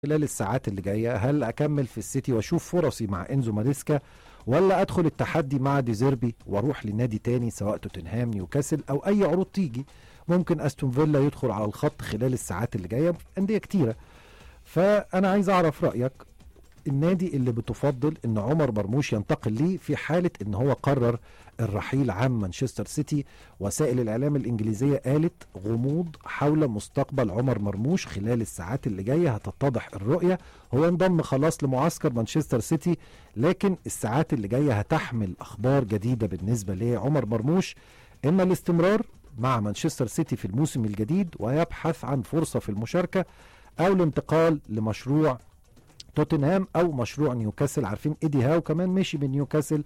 خلال الساعات اللي جايه هل اكمل في السيتي واشوف فرصي مع انزو ماريسكا ولا ادخل التحدي مع ديزيربي واروح لنادي تاني سواء توتنهام نيوكاسل او اي عروض تيجي ممكن استون فيلا يدخل على الخط خلال الساعات اللي جايه انديه كتيره فانا عايز اعرف رايك النادي اللي بتفضل ان عمر مرموش ينتقل ليه في حاله ان هو قرر الرحيل عن مانشستر سيتي وسائل الاعلام الانجليزيه قالت غموض حول مستقبل عمر مرموش خلال الساعات اللي جايه هتتضح الرؤيه هو انضم خلاص لمعسكر مانشستر سيتي لكن الساعات اللي جايه هتحمل اخبار جديده بالنسبه لعمر مرموش اما الاستمرار مع مانشستر سيتي في الموسم الجديد ويبحث عن فرصه في المشاركه او الانتقال لمشروع توتنهام او مشروع نيوكاسل عارفين ايدي هاو كمان مشي من نيوكاسل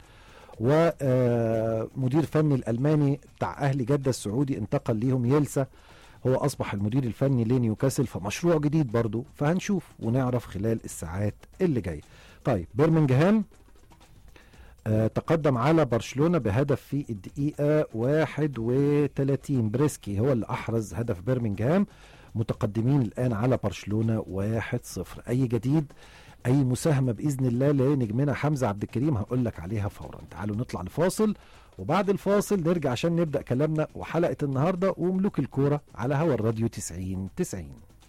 ومدير فني الالماني بتاع اهلي جده السعودي انتقل ليهم يلسا هو اصبح المدير الفني لنيوكاسل فمشروع جديد برضه فهنشوف ونعرف خلال الساعات اللي جايه طيب بيرمنجهام آه تقدم على برشلونه بهدف في الدقيقه 31 بريسكي هو اللي احرز هدف بيرمنجهام متقدمين الان على برشلونه 1-0 اي جديد اي مساهمه باذن الله لنجمنا حمزه عبد الكريم هقول لك عليها فورا تعالوا نطلع لفاصل وبعد الفاصل نرجع عشان نبدا كلامنا وحلقه النهارده وملوك الكوره على هوا الراديو 90 90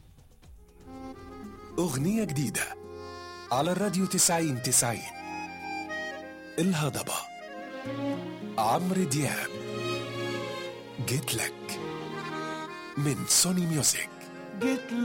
أغنية جديدة على الراديو تسعين تسعين الهضبة عمرو دياب جيت لك من سوني ميوزك جيت